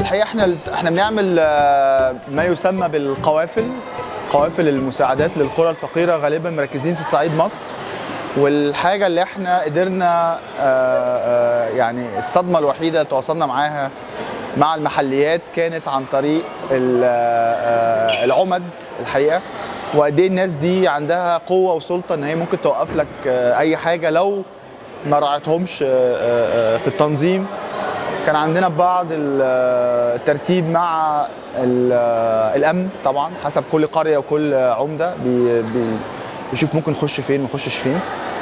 الحقيقه احنا احنا بنعمل آه، ما يسمى بالقوافل قوافل المساعدات للقرى الفقيره غالبا مركزين في صعيد مصر والحاجه اللي احنا قدرنا آه، آه، يعني الصدمه الوحيده اللي تواصلنا معاها مع المحليات كانت عن طريق ال- آه، العمد الحقيقه وقد ايه الناس دي عندها قوه وسلطه ان هي ممكن توقف لك آه، اي حاجه لو ما راعتهمش آه، آه، آه، في التنظيم كان عندنا بعض ال- الترتيب مع ال- الامن طبعا حسب كل قريه وكل عمده بي- بي- بيشوف ممكن نخش فين ما نخشش فين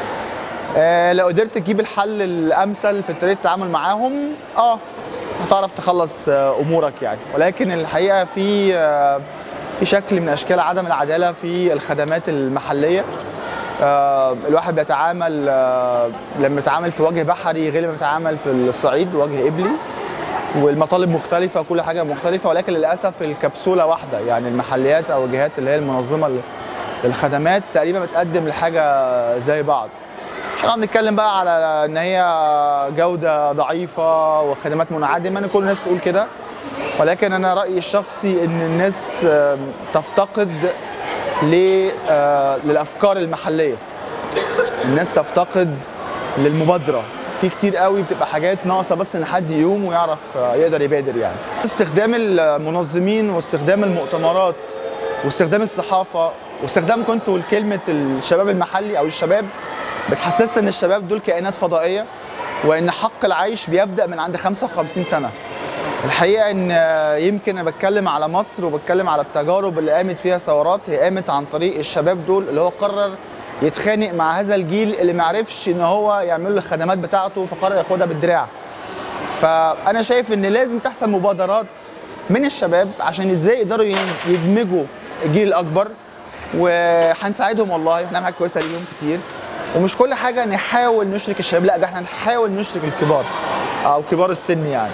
آه، لو قدرت تجيب الحل الامثل في طريقه التعامل معاهم اه هتعرف تخلص آه، امورك يعني ولكن الحقيقه في آه، في شكل من اشكال عدم العداله في الخدمات المحليه آه، الواحد بيتعامل آه، لما بيتعامل في وجه بحري غير لما بيتعامل في الصعيد وجه قبلي والمطالب مختلفة وكل حاجة مختلفة ولكن للأسف الكبسولة واحدة يعني المحليات أو الجهات اللي هي المنظمة لل- للخدمات تقريبا بتقدم لحاجة زي بعض مش هنقعد نتكلم بقى على ان هي جودة ضعيفة وخدمات منعدمة ان كل الناس بتقول كده ولكن انا رأيي الشخصي ان الناس آم، تفتقد ل- آه، للافكار المحلية الناس تفتقد للمبادره في كتير قوي بتبقى حاجات ناقصه بس ان حد يقوم ويعرف آه، يقدر يبادر يعني استخدام المنظمين واستخدام المؤتمرات واستخدام الصحافه واستخدامكم انتوا لكلمه الشباب المحلي او الشباب بتحسسنا ان الشباب دول كائنات فضائيه وان حق العيش بيبدا من عند 55 سنه الحقيقه ان آه، يمكن انا بتكلم على مصر وبتكلم على التجارب اللي قامت فيها ثورات هي قامت عن طريق الشباب دول اللي هو قرر يتخانق مع هذا الجيل اللي ما عرفش ان هو يعمل له الخدمات بتاعته فقرر ياخدها بالدراع فانا شايف ان لازم تحصل مبادرات من الشباب عشان ازاي يقدروا يدمجوا الجيل الاكبر وهنساعدهم والله وهنعمل حاجه كويسه ليهم كتير ومش كل حاجه نحاول نشرك الشباب لا ده احنا نحاول نشرك الكبار او كبار السن يعني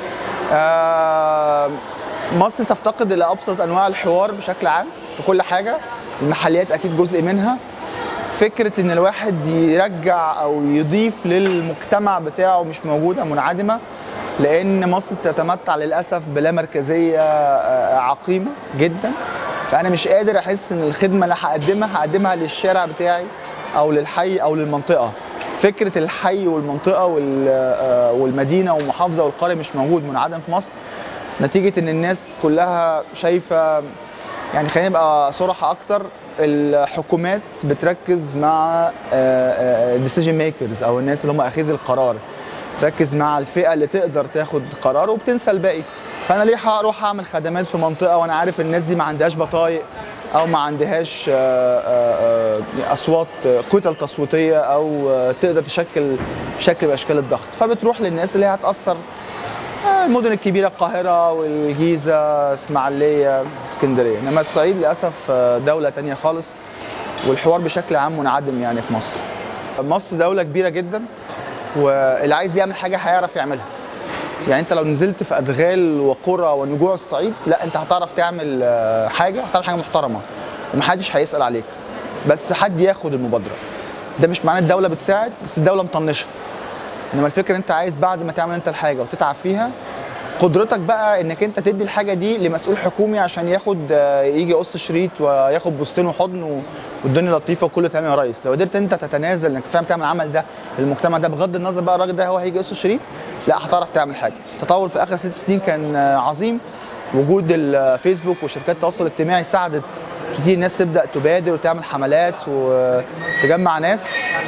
آه، مصر تفتقد الى ابسط انواع الحوار بشكل عام في كل حاجه المحليات اكيد جزء منها فكره ان الواحد يرجع او يضيف للمجتمع بتاعه مش موجوده منعدمه لان مصر تتمتع للاسف بلا مركزيه آه، عقيمه جدا فانا مش قادر احس ان الخدمه اللي هقدمها هقدمها للشارع بتاعي او للحي او للمنطقه فكره الحي والمنطقه وال- آه، والمدينه والمحافظه والقريه مش موجود منعدم في مصر نتيجه ان الناس كلها شايفه يعني خلينا نبقى صراحة أكتر الحكومات بتركز مع ديسيجن ميكرز أو الناس اللي هم أخذ القرار تركز مع الفئة اللي تقدر تاخد قرار وبتنسى الباقي فأنا ليه هروح أعمل خدمات في منطقة وأنا عارف الناس دي ما عندهاش بطايق أو ما عندهاش آه، آه، آه، أصوات آه، كتل تصويتية أو آه، تقدر تشكل شكل من أشكال الضغط فبتروح للناس اللي هي هتأثر آه، المدن الكبيرة القاهرة والجيزة اسماعيلية اسكندرية انما الصعيد للأسف آه، دولة تانية خالص والحوار بشكل عام منعدم يعني في مصر مصر دولة كبيرة جدا واللي عايز يعمل حاجة هيعرف يعملها يعني انت لو نزلت في ادغال وقرى ونجوع الصعيد لا انت هتعرف تعمل آه، حاجة هتعمل حاجة محترمة ومحدش هيسأل عليك بس حد ياخد المبادرة ده مش معناه الدولة بتساعد بس الدولة مطنشة انما الفكره انت عايز بعد ما تعمل انت الحاجه وتتعب فيها قدرتك بقى انك انت تدي الحاجه دي لمسؤول حكومي عشان ياخد آه، يجي يقص شريط وياخد بوستين وحضن و- والدنيا لطيفه وكله تمام يا ريس لو قدرت انت تتنازل انك فاهم تعمل العمل ده للمجتمع ده بغض النظر بقى الراجل ده هو هيجي يقص الشريط لا هتعرف تعمل حاجه التطور في اخر ست سنين كان آه، عظيم وجود الفيسبوك وشركات التواصل الاجتماعي ساعدت كتير ناس تبدا تبادر وتعمل حملات وتجمع ناس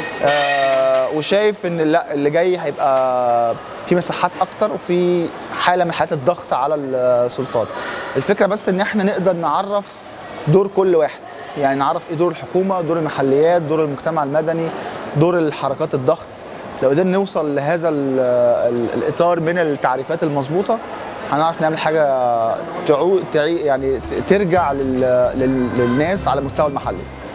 آه، وشايف ان لا اللي جاي هيبقى في مساحات اكتر وفي حاله من حالات الضغط على السلطات الفكره بس ان احنا نقدر نعرف دور كل واحد يعني نعرف ايه دور الحكومه دور المحليات دور المجتمع المدني دور الحركات الضغط لو قدرنا نوصل لهذا ال- ال- الاطار من التعريفات المظبوطه هنعرف نعمل حاجه تعو تعي يعني ت- ترجع لل... لل... للناس على المستوى المحلي